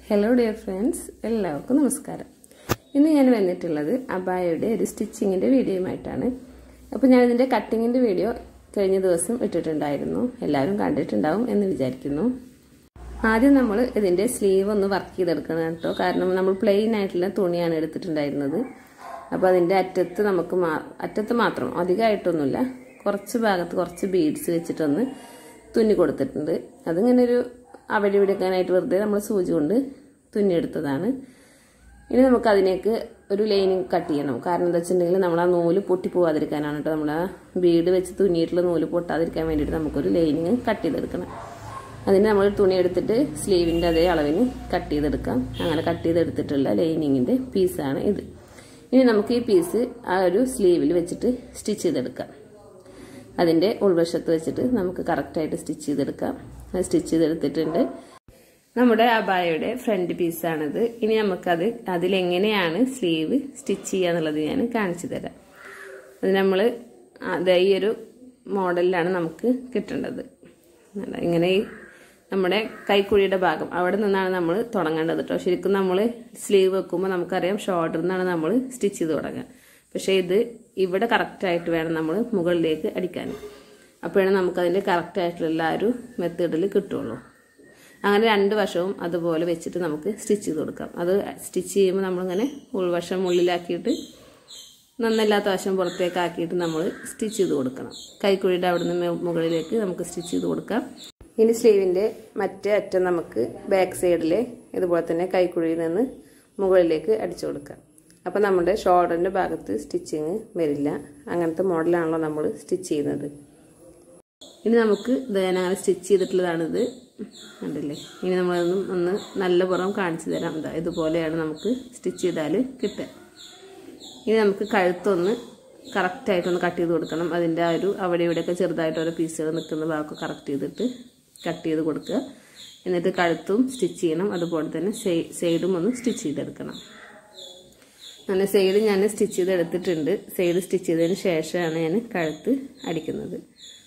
hello dear friends എല്ലാവർക്കും നമസ്കാരം ഇന്ന് ഞാൻ വന്നിട്ടുള്ളത് അബായയുടെ ഒരു സ്റ്റിച്ചിങ്ങിൻ്റെ വീഡിയോയുമായിട്ടാണ് അപ്പോൾ ഞാനിതിൻ്റെ കട്ടിങ്ങിൻ്റെ വീഡിയോ കഴിഞ്ഞ ദിവസം ഇട്ടിട്ടുണ്ടായിരുന്നു എല്ലാവരും കണ്ടിട്ടുണ്ടാവും എന്ന് വിചാരിക്കുന്നു ആദ്യം നമ്മൾ ഇതിൻ്റെ സ്ലീവ് ഒന്ന് വർക്ക് ചെയ്തെടുക്കണം കേട്ടോ കാരണം നമ്മൾ പ്ലെയിൻ ആയിട്ടുള്ള തുണിയാണ് എടുത്തിട്ടുണ്ടായിരുന്നത് അപ്പോൾ അതിൻ്റെ അറ്റത്ത് നമുക്ക് മാ അറ്റത്ത് മാത്രം അധികമായിട്ടൊന്നുമില്ല കുറച്ച് ഭാഗത്ത് കുറച്ച് ബീഡ്സ് വെച്ചിട്ടൊന്ന് തുന്നി കൊടുത്തിട്ടുണ്ട് അതിങ്ങനെ ഒരു അവിടെ ഇവിടെക്കാനായിട്ട് വെറുതെ നമ്മൾ സൂചി കൊണ്ട് തുന്നിയെടുത്തതാണ് ഇനി നമുക്ക് അതിനേക്ക് ഒരു ലൈനിങ് കട്ട് ചെയ്യണം കാരണം എന്താ വെച്ചിട്ടുണ്ടെങ്കിൽ നമ്മൾ ആ നൂല് പൊട്ടി പോവാതിരിക്കാനാണ് കേട്ടോ നമ്മൾ ആ ബീഡ് വെച്ച് തുന്നിയിട്ടുള്ള നൂല് പൊട്ടാതിരിക്കാൻ വേണ്ടിയിട്ട് നമുക്കൊരു ലൈനിങ് കട്ട് ചെയ്തെടുക്കണം അതിന് നമ്മൾ തുണി എടുത്തിട്ട് സ്ലീവിൻ്റെ അതേ അളവിന് കട്ട് ചെയ്തെടുക്കാം അങ്ങനെ കട്ട് ചെയ്തെടുത്തിട്ടുള്ള ലൈനിങ്ങിൻ്റെ പീസാണ് ഇത് ഇനി നമുക്ക് ഈ പീസ് ആ ഒരു സ്ലീവിൽ വെച്ചിട്ട് സ്റ്റിച്ച് ചെയ്തെടുക്കാം അതിൻ്റെ ഉൾവശത്ത് വെച്ചിട്ട് നമുക്ക് കറക്റ്റായിട്ട് സ്റ്റിച്ച് ചെയ്തെടുക്കാം സ്റ്റിച്ച് ചെയ്തെടുത്തിട്ടുണ്ട് നമ്മുടെ അബായയുടെ ഫ്രണ്ട് പീസാണിത് ഇനി നമുക്കത് അതിലെങ്ങനെയാണ് സ്ലീവ് സ്റ്റിച്ച് ചെയ്യുക എന്നുള്ളത് ഞാൻ കാണിച്ചു തരാം അത് നമ്മൾ അത് ഈ ഒരു മോഡലിലാണ് നമുക്ക് കിട്ടേണ്ടത് ഇങ്ങനെ ഈ നമ്മുടെ കൈക്കുഴിയുടെ ഭാഗം അവിടെ നിന്നാണ് നമ്മൾ തുടങ്ങേണ്ടത് കേട്ടോ ശരിക്കും നമ്മൾ സ്ലീവ് വെക്കുമ്പോൾ നമുക്കറിയാം ഷോൾഡറിൽ നിന്നാണ് നമ്മൾ സ്റ്റിച്ച് ചെയ്ത് തുടങ്ങുക പക്ഷേ ഇത് ഇവിടെ കറക്റ്റായിട്ട് വേണം നമ്മൾ മുകളിലേക്ക് അടിക്കാൻ അപ്പോഴാണ് നമുക്കതിൻ്റെ കറക്റ്റായിട്ടുള്ള ആ ഒരു മെത്തേഡിൽ കിട്ടുള്ളൂ അങ്ങനെ രണ്ട് വശവും അതുപോലെ വെച്ചിട്ട് നമുക്ക് സ്റ്റിച്ച് ചെയ്ത് കൊടുക്കാം അത് സ്റ്റിച്ച് ചെയ്യുമ്പോൾ നമ്മളിങ്ങനെ ഉൾവശം ഉള്ളിലാക്കിയിട്ട് നന്നല്ലാത്ത വശം പുറത്തേക്ക് ആക്കിയിട്ട് നമ്മൾ സ്റ്റിച്ച് ചെയ്ത് കൊടുക്കണം കൈക്കുഴിയുടെ അവിടെ നിന്ന് മുകളിലേക്ക് നമുക്ക് സ്റ്റിച്ച് ചെയ്ത് കൊടുക്കാം ഇനി സ്ലീവിൻ്റെ മറ്റേ അറ്റം നമുക്ക് ബാക്ക് സൈഡിൽ ഇതുപോലെ തന്നെ കൈക്കുഴിയിൽ നിന്ന് മുകളിലേക്ക് അടിച്ചു കൊടുക്കാം അപ്പോൾ നമ്മുടെ ഷോൾഡറിൻ്റെ ഭാഗത്ത് സ്റ്റിച്ചിങ് വരില്ല അങ്ങനത്തെ മോഡലാണല്ലോ നമ്മൾ സ്റ്റിച്ച് ചെയ്യുന്നത് ഇനി നമുക്ക് ഇത് ഞാൻ അങ്ങനെ സ്റ്റിച്ച് ചെയ്തിട്ടുള്ളതാണിത് കണ്ടില്ലേ ഇനി നമ്മളതൊന്നും ഒന്ന് നല്ല പുറം കാണിച്ചു തരാം ഇതാ ഇതുപോലെയാണ് നമുക്ക് സ്റ്റിച്ച് ചെയ്താൽ കിട്ടുക ഇനി നമുക്ക് കഴുത്തൊന്ന് കറക്റ്റായിട്ടൊന്ന് കട്ട് ചെയ്ത് കൊടുക്കണം അതിൻ്റെ ആ ഒരു അവിടെ ഇവിടെയൊക്കെ ചെറുതായിട്ട് ഓരോ പീസുകൾ നിൽക്കുന്ന ഭാഗമൊക്കെ കറക്റ്റ് ചെയ്തിട്ട് കട്ട് ചെയ്ത് കൊടുക്കുക എന്നിട്ട് കഴുത്തും സ്റ്റിച്ച് ചെയ്യണം അതുപോലെ തന്നെ സൈഡും ഒന്ന് സ്റ്റിച്ച് ചെയ്തെടുക്കണം അങ്ങനെ സൈഡ് ഞാൻ സ്റ്റിച്ച് ചെയ്ത് എടുത്തിട്ടുണ്ട് സൈഡ് സ്റ്റിച്ച് ചെയ്തതിന് ശേഷമാണ് ഞാൻ കഴുത്ത് അടിക്കുന്നത്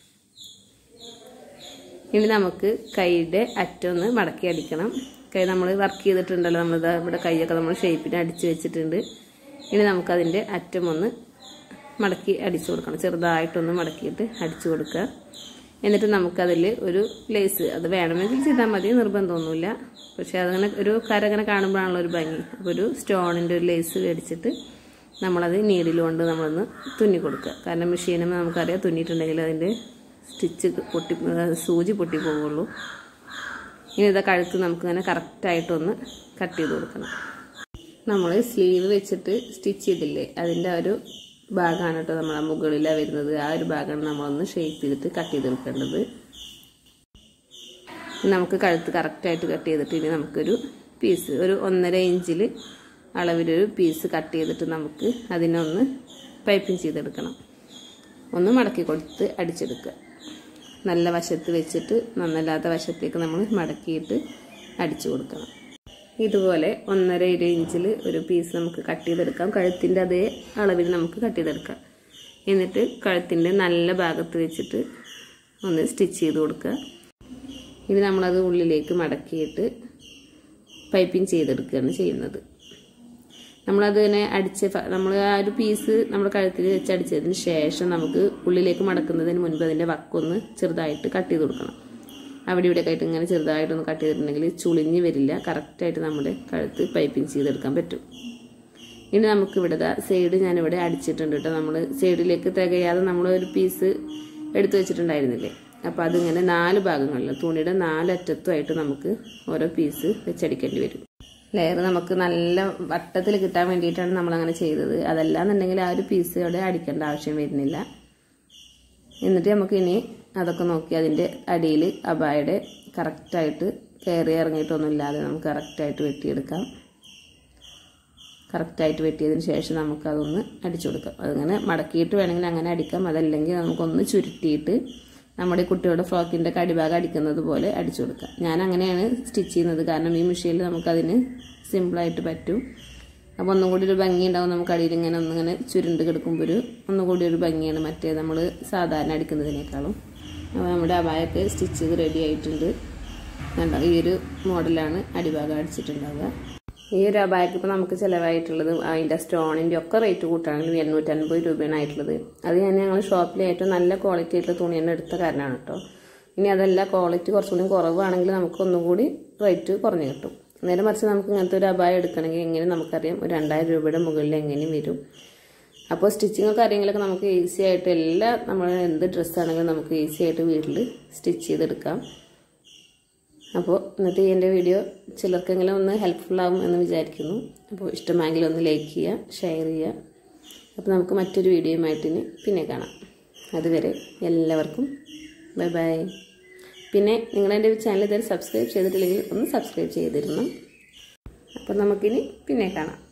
ഇനി നമുക്ക് കൈയുടെ അറ്റൊന്ന് മടക്കി അടിക്കണം കൈ നമ്മൾ വർക്ക് ചെയ്തിട്ടുണ്ടല്ലോ നമ്മൾ ഇവിടെ കൈയൊക്കെ നമ്മൾ ഷേപ്പിന് അടിച്ച് വെച്ചിട്ടുണ്ട് ഇനി നമുക്കതിൻ്റെ അറ്റം ഒന്ന് മടക്കി അടിച്ചു കൊടുക്കണം ചെറുതായിട്ടൊന്ന് മടക്കിയിട്ട് അടിച്ചു കൊടുക്കുക എന്നിട്ട് നമുക്കതിൽ ഒരു ലേസ് അത് വേണമെങ്കിൽ ചെയ്താൽ മതി നിർബന്ധമൊന്നുമില്ല പക്ഷേ അതങ്ങനെ ഒരു കര അങ്ങനെ കാണുമ്പോഴാണല്ലോ ഒരു ഭംഗി അപ്പോൾ ഒരു സ്റ്റോണിൻ്റെ ഒരു ലേസ് മേടിച്ചിട്ട് നമ്മളത് നീഡിൽ കൊണ്ട് നമ്മളൊന്ന് തുന്നി കൊടുക്കുക കാരണം മെഷീനും നമുക്കറിയാം തുന്നിയിട്ടുണ്ടെങ്കിൽ അതിൻ്റെ സ്റ്റിച്ച് പൊട്ടി സൂചി പൊട്ടി പോവുള്ളൂ ഇനി ഇതാ കഴുത്ത് നമുക്കിങ്ങനെ കറക്റ്റായിട്ടൊന്ന് കട്ട് ചെയ്ത് കൊടുക്കണം നമ്മൾ സ്ലീവ് വെച്ചിട്ട് സ്റ്റിച്ച് ചെയ്തില്ലേ അതിൻ്റെ ഒരു ഭാഗമാണ് കേട്ടോ നമ്മളെ മുകളിലാണ് വരുന്നത് ആ ഒരു ഭാഗമാണ് നമ്മളൊന്ന് ഷേപ്പ് ചെയ്തിട്ട് കട്ട് ചെയ്തെടുക്കേണ്ടത് നമുക്ക് കഴുത്ത് കറക്റ്റായിട്ട് കട്ട് ചെയ്തിട്ട് ഇനി നമുക്കൊരു പീസ് ഒരു ഒന്നര ഇഞ്ചിൽ അളവിലൊരു പീസ് കട്ട് ചെയ്തിട്ട് നമുക്ക് അതിനൊന്ന് പൈപ്പിംഗ് ചെയ്തെടുക്കണം ഒന്ന് മടക്കി കൊടുത്ത് അടിച്ചെടുക്കുക നല്ല വശത്ത് വെച്ചിട്ട് നന്നല്ലാത്ത വശത്തേക്ക് നമ്മൾ മടക്കിയിട്ട് അടിച്ചു കൊടുക്കണം ഇതുപോലെ ഒന്നര ഇരു ഇഞ്ചിൽ ഒരു പീസ് നമുക്ക് കട്ട് ചെയ്തെടുക്കാം കഴുത്തിൻ്റെ അതേ അളവിൽ നമുക്ക് കട്ട് ചെയ്തെടുക്കാം എന്നിട്ട് കഴുത്തിൻ്റെ നല്ല ഭാഗത്ത് വെച്ചിട്ട് ഒന്ന് സ്റ്റിച്ച് ചെയ്ത് കൊടുക്കുക ഇനി നമ്മളത് ഉള്ളിലേക്ക് മടക്കിയിട്ട് പൈപ്പിംഗ് ചെയ്തെടുക്കുകയാണ് ചെയ്യുന്നത് നമ്മളത് തന്നെ അടിച്ച് നമ്മൾ ആ ഒരു പീസ് നമ്മുടെ കഴുത്തിൽ വെച്ച് അടിച്ചതിന് ശേഷം നമുക്ക് ഉള്ളിലേക്ക് മടക്കുന്നതിന് മുൻപ് അതിൻ്റെ വക്കൊന്ന് ചെറുതായിട്ട് കട്ട് ചെയ്ത് കൊടുക്കണം അവിടെ ഇവിടെ ആയിട്ട് ഇങ്ങനെ ചെറുതായിട്ടൊന്ന് കട്ട് ചെയ്തിട്ടുണ്ടെങ്കിൽ ചുളിഞ്ഞ് വരില്ല കറക്റ്റായിട്ട് നമ്മുടെ കഴുത്ത് പൈപ്പിംഗ് ചെയ്തെടുക്കാൻ പറ്റും ഇനി നമുക്ക് ഇവിടെ സൈഡ് ഞാനിവിടെ അടിച്ചിട്ടുണ്ട് കേട്ടോ നമ്മൾ സൈഡിലേക്ക് തികയാതെ നമ്മൾ ഒരു പീസ് എടുത്തു വെച്ചിട്ടുണ്ടായിരുന്നില്ലേ അപ്പോൾ അതിങ്ങനെ നാല് ഭാഗങ്ങളിൽ തുണിയുടെ നാലറ്റത്തുമായിട്ട് നമുക്ക് ഓരോ പീസ് വെച്ചടിക്കേണ്ടി വരും ലെയർ നമുക്ക് നല്ല വട്ടത്തിൽ കിട്ടാൻ വേണ്ടിയിട്ടാണ് നമ്മൾ അങ്ങനെ ചെയ്തത് അതല്ലാന്നുണ്ടെങ്കിൽ ആ ഒരു പീസ് അവിടെ അടിക്കേണ്ട ആവശ്യം വരുന്നില്ല എന്നിട്ട് നമുക്ക് ഇനി അതൊക്കെ നോക്കി അതിൻ്റെ അടിയിൽ അബായുടെ കറക്റ്റായിട്ട് കയറി ഇറങ്ങിയിട്ടൊന്നും ഇല്ലാതെ നമുക്ക് കറക്റ്റായിട്ട് വെട്ടിയെടുക്കാം കറക്റ്റായിട്ട് വെട്ടിയതിന് ശേഷം നമുക്കതൊന്ന് അടിച്ചു കൊടുക്കാം അതിങ്ങനെ മടക്കിയിട്ട് വേണമെങ്കിൽ അങ്ങനെ അടിക്കാം അതല്ലെങ്കിൽ നമുക്കൊന്ന് ചുരുട്ടിയിട്ട് നമ്മുടെ കുട്ടിയുടെ ഫ്രോക്കിൻ്റെ കടിഭാഗം അടിക്കുന്നത് പോലെ അടിച്ചു കൊടുക്കാം ഞാൻ അങ്ങനെയാണ് സ്റ്റിച്ച് ചെയ്യുന്നത് കാരണം ഈ മെഷീനിൽ നമുക്കതിന് സിമ്പിളായിട്ട് പറ്റും അപ്പോൾ ഒന്നും കൂടി ഒരു ഭംഗി ഉണ്ടാവും നമുക്ക് അടിയിൽ ഇങ്ങനെ ഒന്നിങ്ങനെ ചുരുണ്ട് കിടക്കുമ്പോൾ ഒരു ഒന്നും കൂടി ഒരു ഭംഗിയാണ് മറ്റേ നമ്മൾ സാധാരണ അടിക്കുന്നതിനേക്കാളും അപ്പോൾ നമ്മുടെ അബായൊക്കെ സ്റ്റിച്ച് ചെയ്ത് റെഡി ആയിട്ടുണ്ട് കണ്ടോ ഈ ഒരു മോഡലാണ് അടിഭാഗം അടിച്ചിട്ടുണ്ടാവുക ഈ ഒരു അബായക്ക് ഇപ്പോൾ നമുക്ക് ചിലവായിട്ടുള്ളത് അതിൻ്റെ സ്റ്റോണിൻ്റെ ഒക്കെ റേറ്റ് കൂട്ടുകയാണെങ്കിൽ എണ്ണൂറ്റൻപത് രൂപയാണ് ആയിട്ടുള്ളത് അത് ഞാൻ ഞങ്ങൾ ഷോപ്പിൽ ഏറ്റവും നല്ല ക്വാളിറ്റി ആയിട്ടുള്ള തുണി തന്നെ എടുത്ത കാരണമാണ് കേട്ടോ ഇനി അതല്ല ക്വാളിറ്റി കുറച്ചുകൂടി കുറവാണെങ്കിൽ നമുക്ക് ഒന്നുകൂടി റേറ്റ് കുറഞ്ഞ് കിട്ടും നേരെ മറിച്ച് നമുക്ക് ഇങ്ങനത്തെ ഒരു അബായം എടുക്കണമെങ്കിൽ എങ്ങനെ നമുക്കറിയാം ഒരു രണ്ടായിരം രൂപയുടെ മുകളിൽ എങ്ങനെയും വരും അപ്പോൾ സ്റ്റിച്ചിങ്ങോ കാര്യങ്ങളൊക്കെ നമുക്ക് ഈസി ആയിട്ട് എല്ലാ നമ്മൾ എന്ത് ഡ്രസ്സാണെങ്കിലും നമുക്ക് ഈസി ആയിട്ട് വീട്ടിൽ സ്റ്റിച്ച് ചെയ്തെടുക്കാം അപ്പോൾ ഇന്നത്തെ എൻ്റെ വീഡിയോ ചിലർക്കെങ്കിലും ഒന്ന് ഹെൽപ്ഫുൾ ആവും എന്ന് വിചാരിക്കുന്നു അപ്പോൾ ഇഷ്ടമായെങ്കിൽ ഒന്ന് ലൈക്ക് ചെയ്യുക ഷെയർ ചെയ്യുക അപ്പോൾ നമുക്ക് മറ്റൊരു വീഡിയോയുമായിട്ട് ഇനി പിന്നെ കാണാം അതുവരെ എല്ലാവർക്കും ബൈ ബൈ പിന്നെ നിങ്ങളെൻ്റെ ചാനൽ ഇതുവരെ സബ്സ്ക്രൈബ് ചെയ്തിട്ടില്ലെങ്കിൽ ഒന്ന് സബ്സ്ക്രൈബ് ചെയ്തിരുന്നു അപ്പോൾ നമുക്കിനി പിന്നെ കാണാം